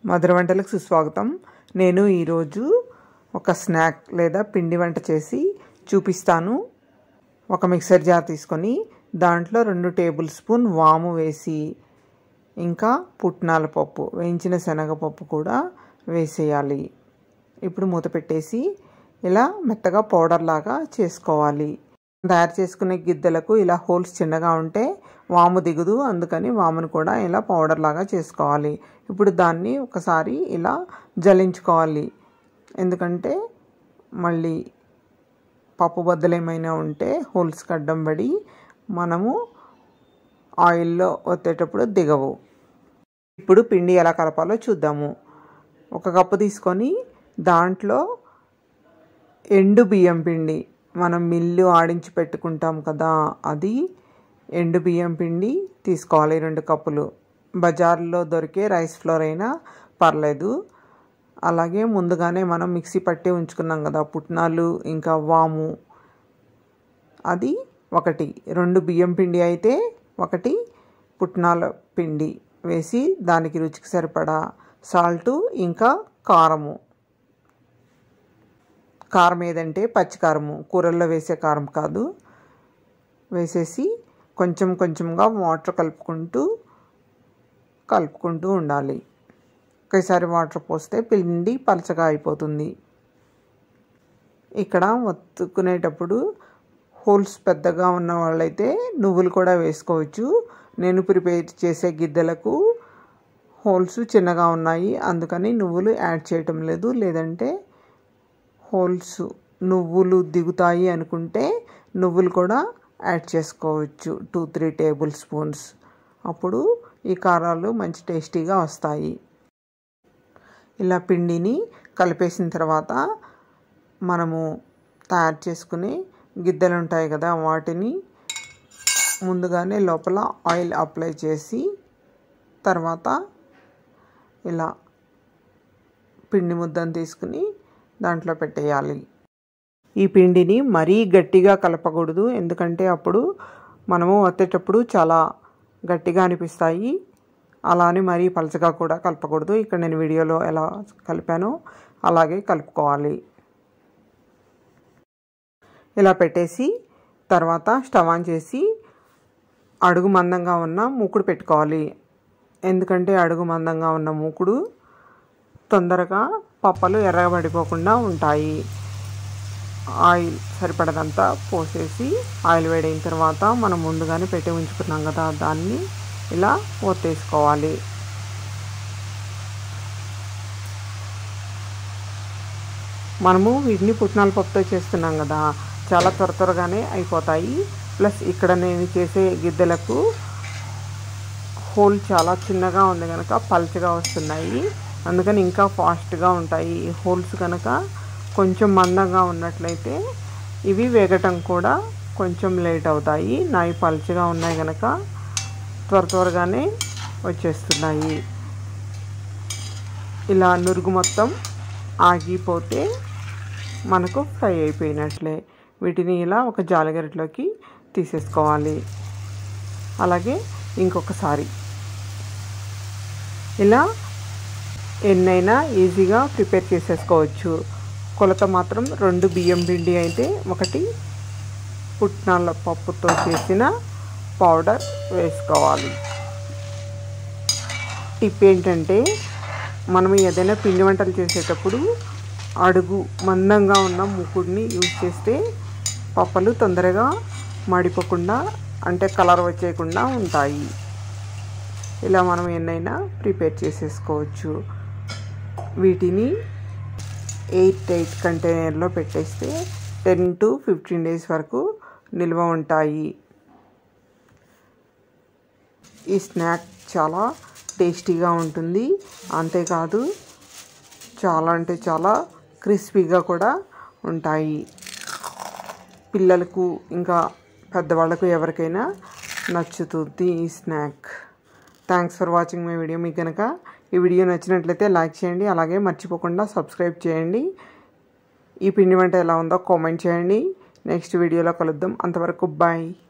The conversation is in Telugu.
మధుర వంటలకు సుస్వాగతం నేను ఈరోజు ఒక స్నాక్ లేదా పిండి వంట చేసి చూపిస్తాను ఒక మిక్సర్ జార్ తీసుకొని దాంట్లో రెండు టేబుల్ స్పూన్ వాము వేసి ఇంకా పుట్నాల పప్పు వేయించిన శనగపప్పు కూడా వేసేయాలి ఇప్పుడు మూత పెట్టేసి ఇలా మెత్తగా పౌడర్ లాగా చేసుకోవాలి తయారు చేసుకునే గిద్దెలకు ఇలా హోల్స్ చిన్నగా ఉంటే వాము దిగుదు అందుకని వామును కూడా ఇలా పౌడర్ లాగా చేసుకోవాలి ఇప్పుడు దాన్ని ఒకసారి ఇలా జల్లించుకోవాలి ఎందుకంటే మళ్ళీ పప్పు బద్దలు ఏమైనా ఉంటే హోల్స్ కడ్డం పడి మనము ఆయిల్లో ఒత్తేటప్పుడు దిగవు ఇప్పుడు పిండి ఎలా కలపాలో చూద్దాము ఒక కప్పు తీసుకొని దాంట్లో ఎండు బియ్యం పిండి మనం మిల్లు ఆడించి పెట్టుకుంటాం కదా అది ఎండు బియ్యం పిండి తీసుకోవాలి రెండు కప్పులు బజార్లో దొరికే రైస్ ఫ్లోర్ అయినా పర్లేదు అలాగే ముందుగానే మనం మిక్సీ పట్టి ఉంచుకున్నాం కదా పుట్నాలు ఇంకా వాము అది ఒకటి రెండు బియ్యం పిండి అయితే ఒకటి పుట్నాల పిండి వేసి దానికి రుచికి సరిపడా సాల్టు ఇంకా కారము కారం ఏదంటే పచ్చికారము కూరల్లో వేసే కారం కాదు వేసేసి కొంచెం కొంచెంగా వాటర్ కలుపుకుంటూ కలుపుకుంటూ ఉండాలి ఒకేసారి వాటర్ పోస్తే పిండి పలచగా అయిపోతుంది ఇక్కడ ఒత్తుకునేటప్పుడు హోల్స్ పెద్దగా ఉన్న వాళ్ళైతే నువ్వులు కూడా వేసుకోవచ్చు నేను ప్రిపేర్ చేసే గిద్దెలకు హోల్స్ చిన్నగా ఉన్నాయి అందుకని నువ్వులు యాడ్ చేయటం లేదు లేదంటే హోల్స్ నువ్వులు దిగుతాయి అనుకుంటే నువ్వులు కూడా యాడ్ చేసుకోవచ్చు టూ త్రీ టేబుల్ స్పూన్స్ అప్పుడు ఈ కారాలు మంచి టేస్టీగా వస్తాయి ఇలా పిండిని కలిపేసిన తర్వాత మనము తయారు చేసుకుని గిద్దెలు ఉంటాయి కదా వాటిని ముందుగానే లోపల ఆయిల్ అప్లై చేసి తర్వాత ఇలా పిండి ముద్దను తీసుకుని దాంట్లో పెట్టేయాలి ఈ పిండిని మరీ గట్టిగా కలపకూడదు ఎందుకంటే అప్పుడు మనము వత్తేటప్పుడు చాలా గట్టిగా అనిపిస్తాయి అలానే మరీ పలచగా కూడా కలపకూడదు ఇక్కడ నేను వీడియోలో ఎలా కలిపానో అలాగే కలుపుకోవాలి ఇలా పెట్టేసి తర్వాత స్టవ్ ఆన్ చేసి అడుగు మందంగా ఉన్న మూకుడు పెట్టుకోవాలి ఎందుకంటే అడుగు మందంగా ఉన్న మూకుడు తొందరగా పప్పలు ఎర్రబడిపోకుండా ఉంటాయి ఆయిల్ సరిపడదంతా పోసేసి ఆయిల్ వేడైన తర్వాత మనం ముందుగానే పెట్టి ఉంచుకున్నాం కదా దాన్ని ఇలా ఒత్తేసుకోవాలి మనము వీటిని పుట్నాల పప్పుతో చేస్తున్నాం కదా చాలా త్వర త్వరగానే అయిపోతాయి ప్లస్ ఇక్కడ నేను చేసే గిద్దెలకు హోల్ చాలా చిన్నగా ఉంది కనుక పల్చగా వస్తున్నాయి అందుకని ఇంకా ఫాస్ట్గా ఉంటాయి హోల్స్ కనుక కొంచెం మందంగా ఉన్నట్లయితే ఇవి వేగటం కూడా కొంచెం లేట్ అవుతాయి నాయి పల్చగా ఉన్నాయి కనుక త్వర త్వరగానే వచ్చేస్తున్నాయి ఇలా నురుగు మొత్తం ఆగిపోతే మనకు ఫ్రై అయిపోయినట్లే వీటిని ఇలా ఒక జాలగరిటలోకి తీసేసుకోవాలి అలాగే ఇంకొకసారి ఇలా ఎన్నైనా ఈజీగా ప్రిపేర్ చేసేసుకోవచ్చు కొలత మాత్రం రెండు బియ్యం పిండి అయితే ఒకటి పుట్నాల పప్పుతో చేసిన పౌడర్ వేసుకోవాలి టిప్ ఏంటంటే మనం ఏదైనా పిండి వంటలు చేసేటప్పుడు అడుగు మందంగా ఉన్న ముక్కుడిని యూజ్ చేస్తే పప్పలు తొందరగా మాడిపోకుండా అంటే కలర్ వచ్చేయకుండా ఉంటాయి ఇలా మనం ఎన్నైనా ప్రిపేర్ చేసేసుకోవచ్చు వీటిని ఎయిట్ ఎయిట్ కంటైనర్లో పెట్టేస్తే టెన్ టు ఫిఫ్టీన్ డేస్ వరకు నిల్వ ఉంటాయి ఈ స్నాక్ చాలా టేస్టీగా ఉంటుంది అంతేకాదు చాలా అంటే చాలా క్రిస్పీగా కూడా ఉంటాయి పిల్లలకు ఇంకా పెద్దవాళ్ళకు ఎవరికైనా నచ్చుతుంది ఈ snack thanks for watching my video మీకు కనుక ఈ వీడియో నచ్చినట్లయితే లైక్ చేయండి అలాగే మర్చిపోకుండా సబ్స్క్రైబ్ చేయండి ఈ పిండి వంట ఎలా ఉందో కామెంట్ చేయండి నెక్స్ట్ వీడియోలో కలుద్దాం అంతవరకు బాయ్